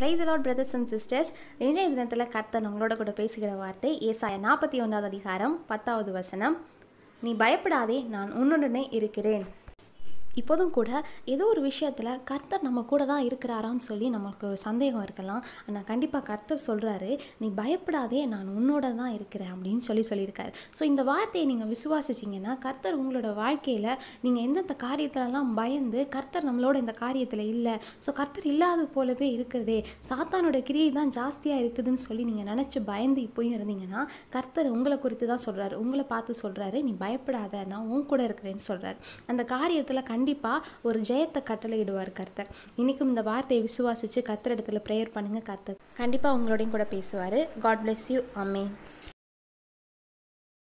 price the Lord brothers and sisters இன்றைய தினத்தில் கர்த்தர் உங்களோட கூட பேசுகிற வார்த்தை ஏசாய நாற்பத்தி ஒன்றாவது அதிகாரம் பத்தாவது வசனம் நீ பயப்படாதே நான் உன்னுடனே இருக்கிறேன் இப்போதும் கூட ஏதோ ஒரு விஷயத்தில் கர்த்தர் நம்ம கூட தான் இருக்கிறாரான்னு சொல்லி நமக்கு ஒரு சந்தேகம் இருக்கலாம் ஆனால் கண்டிப்பாக கர்த்தர் சொல்கிறாரு நீ பயப்படாதே நான் உன்னோட தான் இருக்கிறேன் அப்படின்னு சொல்லி சொல்லியிருக்காரு ஸோ இந்த வார்த்தையை நீங்கள் விசுவாசிச்சிங்கன்னா கர்த்தர் உங்களோட வாழ்க்கையில் நீங்கள் எந்தெந்த காரியத்திலலாம் பயந்து கர்த்தர் நம்மளோட இந்த காரியத்தில் இல்லை ஸோ கர்த்தர் இல்லாத போலவே இருக்கிறதே சாத்தானோட கிரியை தான் ஜாஸ்தியாக இருக்குதுன்னு சொல்லி நீங்கள் நினச்சி பயந்து இப்போயும் இருந்தீங்கன்னா கர்த்தர் உங்களை குறித்து தான் சொல்கிறாரு உங்களை பார்த்து சொல்கிறாரு நீ பயப்படாத நான் உன் கூட இருக்கிறேன்னு சொல்கிறாரு அந்த காரியத்தில் கண்டிப்பாக ஒரு ஜெயத்தை கட்டளையிடுவார் கர்த்தர் இன்றைக்கும் இந்த வார்த்தையை விசுவாசித்து கர்த்தர் இடத்துல ப்ரேயர் பண்ணுங்கள் கர்த்தர் கண்டிப்பாக உங்களோடையும் கூட பேசுவார் காட் bless யூ அமேன்